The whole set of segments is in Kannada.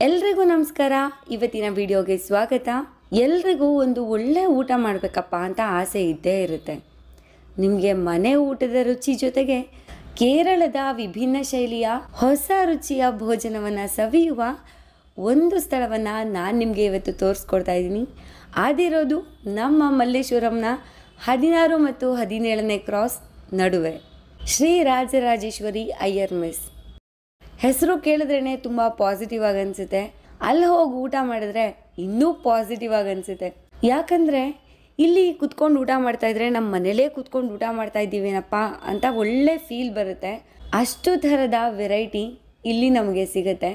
ಎಲ್ರಿಗೂ ನಮಸ್ಕಾರ ಇವತ್ತಿನ ವಿಡಿಯೋಗೆ ಸ್ವಾಗತ ಎಲ್ರಿಗೂ ಒಂದು ಒಳ್ಳೆ ಊಟ ಮಾಡಬೇಕಪ್ಪ ಅಂತ ಆಸೆ ಇದ್ದೇ ಇರುತ್ತೆ ನಿಮಗೆ ಮನೆ ಊಟದ ರುಚಿ ಜೊತೆಗೆ ಕೇರಳದ ವಿಭಿನ್ನ ಶೈಲಿಯ ಹೊಸ ರುಚಿಯ ಭೋಜನವನ್ನು ಸವಿಯುವ ಒಂದು ಸ್ಥಳವನ್ನು ನಾನು ನಿಮಗೆ ಇವತ್ತು ತೋರಿಸ್ಕೊಡ್ತಾ ಇದ್ದೀನಿ ಅದಿರೋದು ನಮ್ಮ ಮಲ್ಲೇಶ್ವರಂನ ಹದಿನಾರು ಮತ್ತು ಹದಿನೇಳನೇ ಕ್ರಾಸ್ ನಡುವೆ ಶ್ರೀ ರಾಜರಾಜೇಶ್ವರಿ ಅಯ್ಯರ್ ಮೆಸ್ ಹೆಸರು ಕೇಳಿದ್ರೇ ತುಂಬ ಪಾಸಿಟಿವ್ ಆಗಿ ಅನಿಸುತ್ತೆ ಅಲ್ಲಿ ಹೋಗಿ ಊಟ ಮಾಡಿದ್ರೆ ಇನ್ನೂ ಪಾಸಿಟಿವ್ ಆಗಿ ಅನಿಸುತ್ತೆ ಯಾಕಂದರೆ ಇಲ್ಲಿ ಕುತ್ಕೊಂಡು ಊಟ ಮಾಡ್ತಾ ಇದ್ರೆ ನಮ್ಮ ಮನೇಲೇ ಕುತ್ಕೊಂಡು ಊಟ ಮಾಡ್ತಾ ಇದ್ದೀವೇನಪ್ಪ ಅಂತ ಒಳ್ಳೆ ಫೀಲ್ ಬರುತ್ತೆ ಅಷ್ಟು ಥರದ ವೆರೈಟಿ ಇಲ್ಲಿ ನಮಗೆ ಸಿಗುತ್ತೆ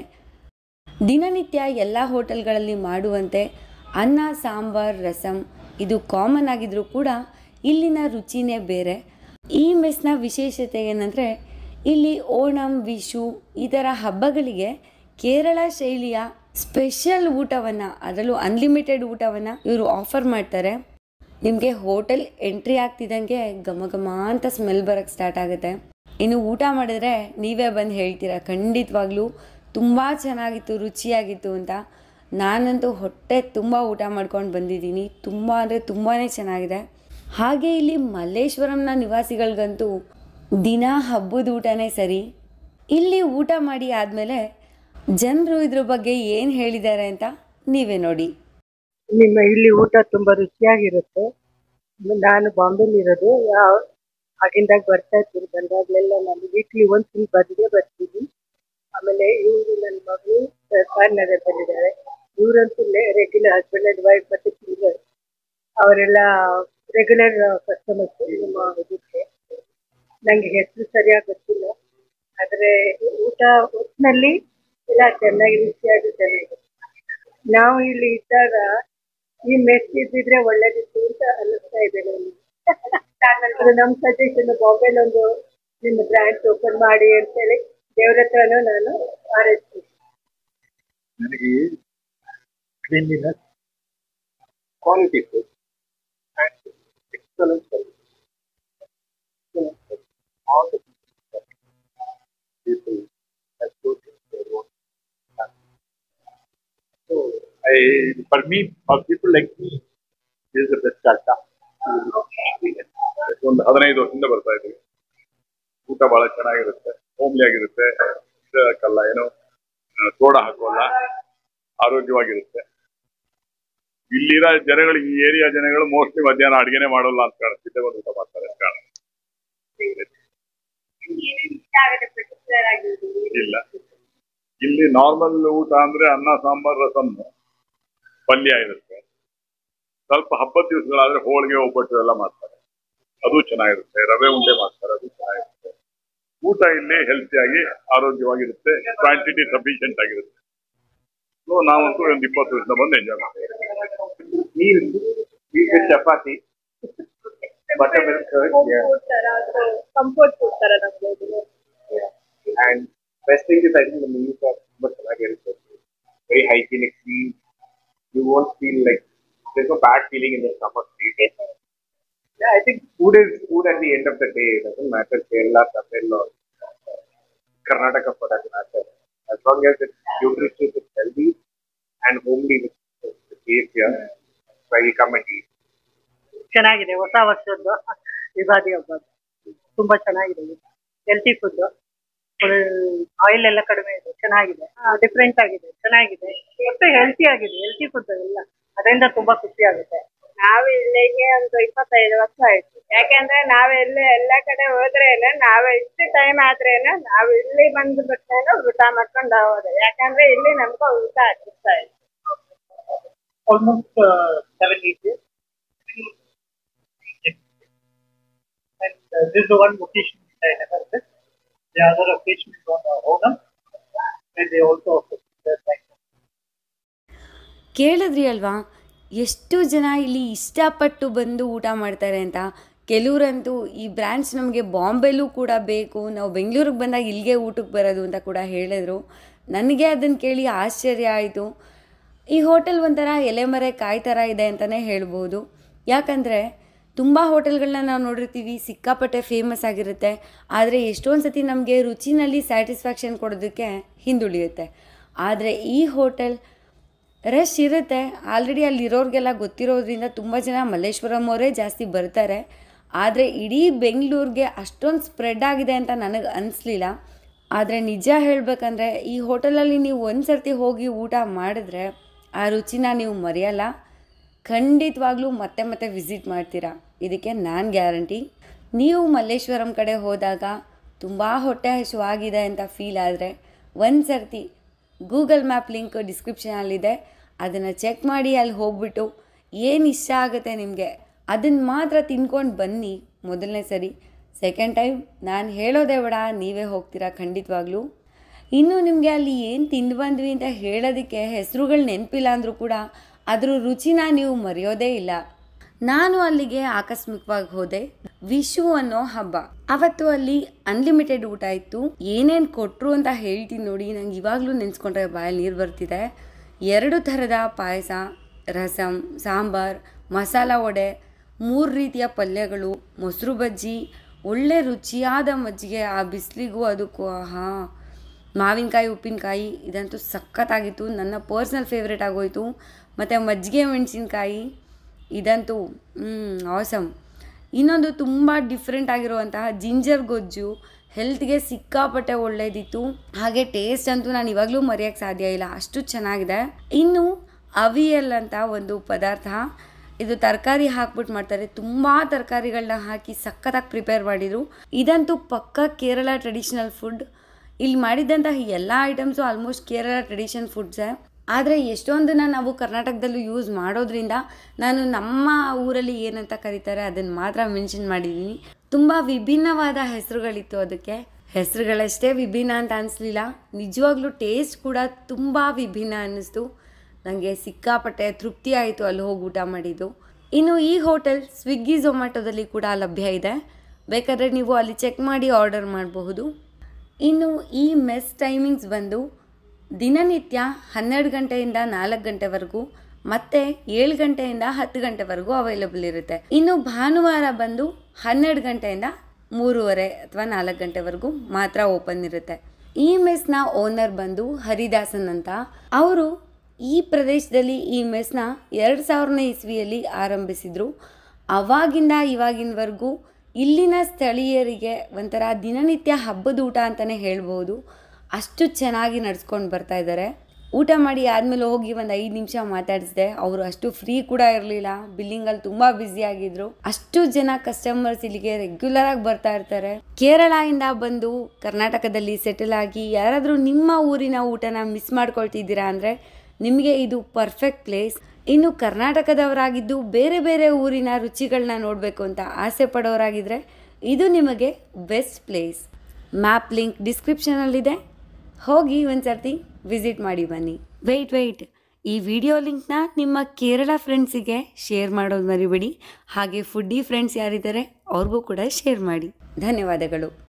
ದಿನನಿತ್ಯ ಎಲ್ಲ ಹೋಟೆಲ್ಗಳಲ್ಲಿ ಮಾಡುವಂತೆ ಅನ್ನ ಸಾಂಬಾರ್ ರಸಂ ಇದು ಕಾಮನ್ ಆಗಿದ್ರೂ ಕೂಡ ಇಲ್ಲಿನ ರುಚಿನೇ ಬೇರೆ ಈ ಮೆಸ್ನ ವಿಶೇಷತೆ ಏನಂದರೆ ಇಲ್ಲಿ ಓಣಂ ವಿಶು ಈ ಥರ ಹಬ್ಬಗಳಿಗೆ ಕೇರಳ ಶೈಲಿಯ ಸ್ಪೆಷಲ್ ಊಟವನ್ನು ಅದರಲ್ಲೂ ಅನ್ಲಿಮಿಟೆಡ್ ಊಟವನ್ನು ಇವರು ಆಫರ್ ಮಾಡ್ತಾರೆ ನಿಮಗೆ ಹೋಟೆಲ್ ಎಂಟ್ರಿ ಆಗ್ತಿದ್ದಂಗೆ ಘಮ ಘಮ ಅಂತ ಸ್ಮೆಲ್ ಬರೋಕ್ಕೆ ಸ್ಟಾರ್ಟ್ ಆಗುತ್ತೆ ಇನ್ನು ಊಟ ಮಾಡಿದ್ರೆ ನೀವೇ ಬಂದು ಹೇಳ್ತೀರಾ ಖಂಡಿತವಾಗ್ಲೂ ತುಂಬ ಚೆನ್ನಾಗಿತ್ತು ರುಚಿಯಾಗಿತ್ತು ಅಂತ ನಾನಂತೂ ಹೊಟ್ಟೆ ತುಂಬ ಊಟ ಮಾಡ್ಕೊಂಡು ಬಂದಿದ್ದೀನಿ ತುಂಬ ಅಂದರೆ ತುಂಬಾ ಚೆನ್ನಾಗಿದೆ ಹಾಗೆ ಇಲ್ಲಿ ಮಲ್ಲೇಶ್ವರಂನ ನಿವಾಸಿಗಳಿಗಂತೂ ದಿನ ಹಬ್ಬದ ಊಟನೇ ಸರಿ ಇಲ್ಲಿ ಊಟ ಮಾಡಿ ಆದಮೇಲೆ ಜನರು ಇದ್ರ ಬಗ್ಗೆ ಏನು ಹೇಳಿದ್ದಾರೆ ಅಂತ ನೀವೇ ನೋಡಿ ನಿಮ್ಮ ಇಲ್ಲಿ ಊಟ ತುಂಬಾ ರುಚಿಯಾಗಿರುತ್ತೆ ನಾನು ಬಾಂಬೆಲಿ ಇರೋದು ಯಾವ ಆಗಿಂದಾಗ ಬರ್ತಾ ಇರ್ತೀನಿ ಬಂದಾಗ್ಲೆಲ್ಲ ನಾನು ವೀಕ್ಲಿ ಒಂದ್ಸಲಿ ಬಂದೇ ಬರ್ತೀನಿ ಆಮೇಲೆ ಇವರು ನನ್ನ ಮಗಳು ನಗರದಲ್ಲಿದ್ದಾರೆ ಇವರಂತೂ ರೆಗ್ಯುಲರ್ ಹಸ್ಬೆಂಡ್ ಅಂಡ್ ವೈಫ್ ಮತ್ತೆ ಚಿಲ್ಡ್ರನ್ ಅವರೆಲ್ಲ ರೆಗ್ಯುಲರ್ ಕಸ್ಟಮರ್ಸ್ ನಿಮ್ಮ ಇದಕ್ಕೆ ನಂಗೆ ಹೆಸರು ಸರಿಯಾಗಿ ಗೊತ್ತಿಲ್ಲ ಆದ್ರೆ ಊಟ ಒಟ್ಟಿನಲ್ಲಿ ಎಲ್ಲ ಚೆನ್ನಾಗಿ ರುಚಿಯಾಗಿ ಚೆನ್ನಾಗಿದೆ ನಾವು ಇಲ್ಲಿ ಇದ್ದಾಗ ಈ ಮೆಸ್ ಇದ್ದಿದ್ರೆ ಒಳ್ಳೇದಿತ್ತು ಅಂತ ಅನ್ನಿಸ್ತಾ ಇದೆ ನನಗೆ ನಾನಂದ್ರೆ ನಮ್ಮ ಸಜೆಷನ್ ಬಾಂಬೆಲಿ ಒಂದು ನಿಮ್ಮ ಬ್ರಾಂಚ್ ಓಪನ್ ಮಾಡಿ ಅಂತೇಳಿ ದೇವ್ರ ಹತ್ರನೂ ನಾನು ಹಾರೈಸ್ತೀನಿ ನನಗೆ cleanliness quality food and excellent service all the people that go to their own So, I, for me, for people like me, this is the best Calta. ಒಂದು ಹದಿನೈದು ವರ್ಷದಿಂದ ಬರ್ತಾ ಇದ್ದೀವಿ ಊಟ ಬಹಳ ಚೆನ್ನಾಗಿರುತ್ತೆ ಹೋಮ್ಲಿ ಆಗಿರುತ್ತೆ ಕಲ್ಲ ಏನೋ ಸೋಡಾ ಹಾಕೋಲ್ಲ ಆರೋಗ್ಯವಾಗಿರುತ್ತೆ ಇಲ್ಲಿರೋ ಜನಗಳು ಈ ಏರಿಯಾ ಜನಗಳು ಮೋಸ್ಟ್ಲಿ ಮಧ್ಯಾಹ್ನ ಅಡಿಗೆನೆ ಮಾಡೋಲ್ಲ ಅಂತ ಕಾಣಿಸ್ತಿದ್ದೆ ಒಂದು ಊಟ ಮಾಡ್ತಾರೆ ಅಂತ ಕಾಣುತ್ತೆ. ಇಲ್ಲ ಇಲ್ಲಿ ನಾರ್ಮಲ್ ಊಟ ಅಂದ್ರೆ ಅನ್ನ ಸಾಂಬಾರ್ ರಸಮ್ ಪಲ್ಯ ಇರುತ್ತೆ ಸ್ವಲ್ಪ ಹಬ್ಬದ ದಿವಸಗಳಾದ್ರೆ ಹೋಳಿಗೆ ಒಬ್ಬಟ್ಟು ಎಲ್ಲ ಮಾಡ್ತಾರೆ ಅದು ಚೆನ್ನಾಗಿರುತ್ತೆ ರವೆ ಉಂಡೆ ಮಾಡ್ತಾರೆ ಅದು ಚೆನ್ನಾಗಿರುತ್ತೆ ಊಟ ಇಲ್ಲಿ ಹೆಲ್ತಿಯಾಗಿ ಆರೋಗ್ಯವಾಗಿರುತ್ತೆ ಕ್ವಾಂಟಿಟಿ ಸಫಿಷಿಯಂಟ್ ಆಗಿರುತ್ತೆ ಸೊ ನಾವಂತೂ ಒಂದು ಇಪ್ಪತ್ತು ವರ್ಷದಿಂದ ಬಂದು ಎಂಜಾಯ್ ಮಾಡ್ತೀವಿ meal, meal with chapati, buttermilk curd, yeah. Comfort food ತರ ನಮ್ಗೆ ಇದು. and best thing is I think the meals are much like very hygienic clean. You won't feel like there's no bad feeling in the stomach. Yeah, I think food is food at the end of the day. It doesn't matter Kerala, Tamil or Karnataka for that matter. As long as it's nutritious, it's healthy and homely with the taste here, where you come and eat. ಚೆನ್ನಾಗಿದೆ ಹೊಸ ವರ್ಷದ್ದು ಯುಗಾದಿ ಹಬ್ಬ ತುಂಬಾ ಚೆನ್ನಾಗಿದೆ ಹೆಲ್ತಿ ಫುಡ್ ಆಯಿಲ್ ಎಲ್ಲ ಕಡಿಮೆ ಇದೆ ಚೆನ್ನಾಗಿದೆ ಡಿಫ್ರೆಂಟ್ ಆಗಿದೆ ಚೆನ್ನಾಗಿದೆ ಮತ್ತೆ ಹೆಲ್ತಿ ಆಗಿದೆ ಹೆಲ್ತಿ ಫುಡ್ ಎಲ್ಲ ಅದರಿಂದ ತುಂಬಾ ಖುಷಿ ಆಗುತ್ತೆ ನಾವು ಇಲ್ಲಿಗೆ ಒಂದು ಇಪ್ಪತ್ತೈದು ವರ್ಷ ಆಯ್ತು ಯಾಕೆಂದ್ರೆ ನಾವೆಲ್ಲ ಎಲ್ಲ ಕಡೆ ಹೋದ್ರೇನೆ ನಾವು ಇಷ್ಟು ಟೈಮ್ ಆದ್ರೇನೆ ನಾವು ಇಲ್ಲಿ ಬಂದು ಬಿಟ್ಟೇನು ಊಟ ಮಾಡ್ಕೊಂಡು ಹೋಗೋದು ಯಾಕಂದ್ರೆ ಇಲ್ಲಿ ನಮ್ಗೆ ಊಟ ಇಷ್ಟ ಇಲ್ಲ almost uh, seven eight years. And uh, this is the one occasion I have had this. The other occasion is on the Onam, and they also offer the like ಕೇಳಿದ್ರಿ ಅಲ್ವಾ ಎಷ್ಟು ಜನ ಇಲ್ಲಿ ಇಷ್ಟಪಟ್ಟು ಬಂದು ಊಟ ಮಾಡ್ತಾರೆ ಅಂತ ಕೆಲವರಂತೂ ಈ ಬ್ರ್ಯಾಂಚ್ ನಮಗೆ ಬಾಂಬೆಲೂ ಕೂಡ ಬೇಕು ನಾವು ಬೆಂಗಳೂರಿಗೆ ಬಂದಾಗ ಇಲ್ಲಿಗೆ ಊಟಕ್ಕೆ ಬರೋದು ಅಂತ ಕೂಡ ಹೇಳಿದ್ರು ನನಗೆ ಅದನ್ನು ಕೇಳಿ ಆಶ್ಚರ್ಯ ಆಯಿತು ಈ ಹೋಟೆಲ್ ಒಂಥರ ಎಲೆಮರೆ ಕಾಯಿ ಥರ ಇದೆ ಅಂತಲೇ ಹೇಳ್ಬೋದು ಯಾಕಂದರೆ ತುಂಬ ಹೋಟೆಲ್ಗಳನ್ನ ನಾವು ನೋಡಿರ್ತೀವಿ ಸಿಕ್ಕಾಪಟ್ಟೆ ಫೇಮಸ್ ಆಗಿರುತ್ತೆ ಆದರೆ ಎಷ್ಟೊಂದು ಸತಿ ನಮಗೆ ರುಚಿನಲ್ಲಿ ಸ್ಯಾಟಿಸ್ಫ್ಯಾಕ್ಷನ್ ಕೊಡೋದಕ್ಕೆ ಹಿಂದುಳಿಯುತ್ತೆ ಆದರೆ ಈ ಹೋಟೆಲ್ ರಶ್ ಇರುತ್ತೆ ಆಲ್ರೆಡಿ ಅಲ್ಲಿರೋರಿಗೆಲ್ಲ ಗೊತ್ತಿರೋದ್ರಿಂದ ತುಂಬ ಜನ ಮಲ್ಲೇಶ್ವರಂ ಅವರೇ ಜಾಸ್ತಿ ಬರ್ತಾರೆ ಆದರೆ ಇಡೀ ಬೆಂಗಳೂರಿಗೆ ಅಷ್ಟೊಂದು ಸ್ಪ್ರೆಡ್ ಆಗಿದೆ ಅಂತ ನನಗೆ ಅನಿಸ್ಲಿಲ್ಲ ಆದರೆ ನಿಜ ಹೇಳಬೇಕಂದ್ರೆ ಈ ಹೋಟೆಲಲ್ಲಿ ನೀವು ಒಂದು ಸರ್ತಿ ಹೋಗಿ ಊಟ ಮಾಡಿದ್ರೆ ಆ ರುಚಿನ ನೀವು ಮರೆಯಲ್ಲ ಖಂಡಿತವಾಗ್ಲೂ ಮತ್ತೆ ಮತ್ತೆ ವಿಸಿಟ್ ಮಾಡ್ತೀರಾ ಇದಕ್ಕೆ ನಾನು ಗ್ಯಾರಂಟಿ ನೀವು ಮಲ್ಲೇಶ್ವರಂ ಕಡೆ ಹೋದಾಗ ತುಂಬ ಹೊಟ್ಟೆ ಹಸಿವಾಗಿದೆ ಅಂತ ಫೀಲ್ ಆದರೆ ಒಂದು ಸರ್ತಿ ಗೂಗಲ್ ಮ್ಯಾಪ್ ಲಿಂಕ್ ಡಿಸ್ಕ್ರಿಪ್ಷನಲ್ಲಿದೆ ಅದನ್ನು ಚೆಕ್ ಮಾಡಿ ಅಲ್ಲಿ ಹೋಗ್ಬಿಟ್ಟು ಏನು ಇಷ್ಟ ಆಗುತ್ತೆ ನಿಮಗೆ ಅದನ್ನು ಮಾತ್ರ ತಿನ್ಕೊಂಡು ಬನ್ನಿ ಮೊದಲನೇ ಸರಿ ಸೆಕೆಂಡ್ ಟೈಮ್ ನಾನು ಹೇಳೋದೇ ಬೇಡ ನೀವೇ ಹೋಗ್ತೀರಾ ಖಂಡಿತವಾಗ್ಲೂ ಇನ್ನು ನಿಮಗೆ ಅಲ್ಲಿ ಏನು ತಿಂದು ಬಂದ್ವಿ ಅಂತ ಹೇಳೋದಕ್ಕೆ ಹೆಸರುಗಳು ನೆನಪಿಲ್ಲ ಅಂದರೂ ಕೂಡ ಅದ್ರ ರುಚಿನ ನೀವು ಮರೆಯೋದೇ ಇಲ್ಲ ನಾನು ಅಲ್ಲಿಗೆ ಆಕಸ್ಮಿಕವಾಗಿ ಹೋದೆ ವಿಶು ಅನ್ನೋ ಹಬ್ಬ ಅವತ್ತು ಅಲ್ಲಿ ಅನ್ಲಿಮಿಟೆಡ್ ಊಟ ಇತ್ತು ಏನೇನು ಕೊಟ್ಟರು ಅಂತ ಹೇಳ್ತೀನಿ ನೋಡಿ ನಂಗೆ ಇವಾಗಲೂ ನೆನೆಸ್ಕೊಂಡ್ರೆ ಬಾಯಲ್ಲಿ ನೀರು ಬರ್ತಿದೆ ಎರಡು ಥರದ ಪಾಯಸ ರಸಮ್ ಸಾಂಬಾರ್ ಮಸಾಲ ವಡೆ ಮೂರು ರೀತಿಯ ಪಲ್ಯಗಳು ಮೊಸರು ಬಜ್ಜಿ ಒಳ್ಳೆ ರುಚಿಯಾದ ಮಜ್ಜಿಗೆ ಆ ಬಿಸಿಲಿಗೂ ಅದಕ್ಕೂ ಹಾಂ ಮಾವಿನಕಾಯಿ ಉಪ್ಪಿನಕಾಯಿ ಇದಂತೂ ಸಖತ್ತಾಗಿತ್ತು ನನ್ನ ಪರ್ಸ್ನಲ್ ಫೇವ್ರೇಟ್ ಆಗೋಯಿತು ಮತ್ತು ಮಜ್ಜಿಗೆ ಮೆಣಸಿನ್ಕಾಯಿ ಇದಂತೂ ಆಸಮ್ ಇನ್ನೊಂದು ತುಂಬ ಡಿಫ್ರೆಂಟ್ ಆಗಿರುವಂತಹ ಜಿಂಜರ್ ಗೊಜ್ಜು ಹೆಲ್ತ್ಗೆ ಸಿಕ್ಕಾಪಟ್ಟೆ ಒಳ್ಳೇದಿತ್ತು ಹಾಗೆ ಟೇಸ್ಟ್ ಅಂತೂ ನಾನು ಇವಾಗಲೂ ಮರೆಯೋಕ್ಕೆ ಸಾಧ್ಯ ಇಲ್ಲ ಅಷ್ಟು ಚೆನ್ನಾಗಿದೆ ಇನ್ನು ಅವಿಯಲ್ ಅಂತ ಒಂದು ಪದಾರ್ಥ ಇದು ತರಕಾರಿ ಹಾಕ್ಬಿಟ್ಟು ಮಾಡ್ತಾರೆ ತುಂಬ ತರಕಾರಿಗಳನ್ನ ಹಾಕಿ ಸಖತ್ತಾಗಿ ಪ್ರಿಪೇರ್ ಮಾಡಿದರು ಇದಂತೂ ಪಕ್ಕ ಕೇರಳ ಟ್ರೆಡಿಷ್ನಲ್ ಫುಡ್ ಇಲ್ಲಿ ಮಾಡಿದ್ದಂತಹ ಎಲ್ಲ ಐಟಮ್ಸು ಆಲ್ಮೋಸ್ಟ್ ಕೇರಳ ಟ್ರೆಡಿಷನ್ ಫುಡ್ಸೇ ಆದರೆ ಎಷ್ಟೊಂದನ್ನು ನಾವು ಕರ್ನಾಟಕದಲ್ಲೂ ಯೂಸ್ ಮಾಡೋದ್ರಿಂದ ನಾನು ನಮ್ಮ ಊರಲ್ಲಿ ಏನಂತ ಕರೀತಾರೆ ಅದನ್ನು ಮಾತ್ರ ಮೆನ್ಷನ್ ಮಾಡಿದ್ದೀನಿ ತುಂಬ ವಿಭಿನ್ನವಾದ ಹೆಸರುಗಳಿತ್ತು ಅದಕ್ಕೆ ಹೆಸರುಗಳಷ್ಟೇ ವಿಭಿನ್ನ ಅಂತ ಅನಿಸ್ಲಿಲ್ಲ ನಿಜವಾಗ್ಲೂ ಟೇಸ್ಟ್ ಕೂಡ ತುಂಬ ವಿಭಿನ್ನ ಅನ್ನಿಸ್ತು ನನಗೆ ಸಿಕ್ಕಾಪಟ್ಟೆ ತೃಪ್ತಿ ಆಯಿತು ಅಲ್ಲಿ ಹೋಗಿ ಊಟ ಮಾಡಿದ್ದು ಇನ್ನು ಈ ಹೋಟೆಲ್ ಸ್ವಿಗ್ಗಿ ಝೊಮ್ಯಾಟೊದಲ್ಲಿ ಕೂಡ ಲಭ್ಯ ಇದೆ ಬೇಕಾದರೆ ನೀವು ಅಲ್ಲಿ ಚೆಕ್ ಮಾಡಿ ಆರ್ಡರ್ ಮಾಡಬಹುದು ಇನ್ನು ಈ ಮೆಸ್ ಟೈಮಿಂಗ್ಸ್ ಬಂದು ದಿನನಿತ್ಯ ಹನ್ನೆರಡು ಗಂಟೆಯಿಂದ ನಾಲ್ಕು ಗಂಟೆವರೆಗೂ ಮತ್ತೆ ಏಳು ಗಂಟೆಯಿಂದ ಹತ್ತು ಗಂಟೆವರೆಗೂ ಅವೈಲಬಲ್ ಇರುತ್ತೆ ಇನ್ನು ಭಾನುವಾರ ಬಂದು ಹನ್ನೆರಡು ಗಂಟೆಯಿಂದ ಮೂರುವರೆ ಅಥವಾ ನಾಲ್ಕು ಗಂಟೆವರೆಗೂ ಮಾತ್ರ ಓಪನ್ ಇರುತ್ತೆ ಈ ಮೆಸ್ನ ಓನರ್ ಬಂದು ಹರಿದಾಸನ್ ಅಂತ ಅವರು ಈ ಪ್ರದೇಶದಲ್ಲಿ ಈ ಮೆಸ್ನ ಎರಡು ಸಾವಿರನೇ ಇಸ್ವಿಯಲ್ಲಿ ಆರಂಭಿಸಿದರು ಅವಾಗಿಂದ ಇವಾಗಿನವರೆಗೂ ಇಲ್ಲಿನ ಸ್ಥಳೀಯರಿಗೆ ಒಂಥರ ದಿನನಿತ್ಯ ಹಬ್ಬದ ಊಟ ಅಂತಲೇ ಹೇಳ್ಬೋದು ಅಷ್ಟು ಚೆನ್ನಾಗಿ ನಡ್ಸ್ಕೊಂಡು ಬರ್ತಾ ಇದ್ದಾರೆ ಊಟ ಮಾಡಿ ಆದಮೇಲೆ ಹೋಗಿ ಒಂದು ಐದು ನಿಮಿಷ ಮಾತಾಡಿಸಿದೆ ಅವರು ಅಷ್ಟು ಫ್ರೀ ಕೂಡ ಇರಲಿಲ್ಲ ಬಿಲ್ಲಿಂಗಲ್ಲಿ ತುಂಬ ಬ್ಯುಸಿ ಆಗಿದ್ರು ಅಷ್ಟು ಜನ ಕಸ್ಟಮರ್ಸ್ ಇಲ್ಲಿಗೆ ರೆಗ್ಯುಲರ್ ಆಗಿ ಬರ್ತಾ ಇರ್ತಾರೆ ಕೇರಳದಿಂದ ಬಂದು ಕರ್ನಾಟಕದಲ್ಲಿ ಸೆಟಲ್ ಆಗಿ ಯಾರಾದರೂ ನಿಮ್ಮ ಊರಿನ ಊಟನ ಮಿಸ್ ಮಾಡ್ಕೊಳ್ತಿದ್ದೀರಾ ಅಂದರೆ ನಿಮಗೆ ಇದು ಪರ್ಫೆಕ್ಟ್ ಪ್ಲೇಸ್ ಇನ್ನು ಕರ್ನಾಟಕದವರಾಗಿದ್ದು ಬೇರೆ ಬೇರೆ ಊರಿನ ರುಚಿಗಳನ್ನ ನೋಡಬೇಕು ಅಂತ ಆಸೆ ಪಡೋರಾಗಿದ್ದರೆ ಇದು ನಿಮಗೆ ಬೆಸ್ಟ್ ಪ್ಲೇಸ್ ಮ್ಯಾಪ್ ಲಿಂಕ್ ಡಿಸ್ಕ್ರಿಪ್ಷನಲ್ಲಿದೆ ಹೋಗಿ ಒಂದು ಸರ್ತಿ ವಿಸಿಟ್ ಮಾಡಿ ಬನ್ನಿ ವೆಯ್ಟ್ ವೆಯ್ಟ್ ಈ ವಿಡಿಯೋ ಲಿಂಕ್ನ ನಿಮ್ಮ ಕೇರಳ ಫ್ರೆಂಡ್ಸಿಗೆ ಶೇರ್ ಮಾಡೋದು ಮರಿಬೇಡಿ ಹಾಗೆ ಫುಡ್ಡಿ ಫ್ರೆಂಡ್ಸ್ ಯಾರಿದ್ದಾರೆ ಅವ್ರಿಗೂ ಕೂಡ ಶೇರ್ ಮಾಡಿ ಧನ್ಯವಾದಗಳು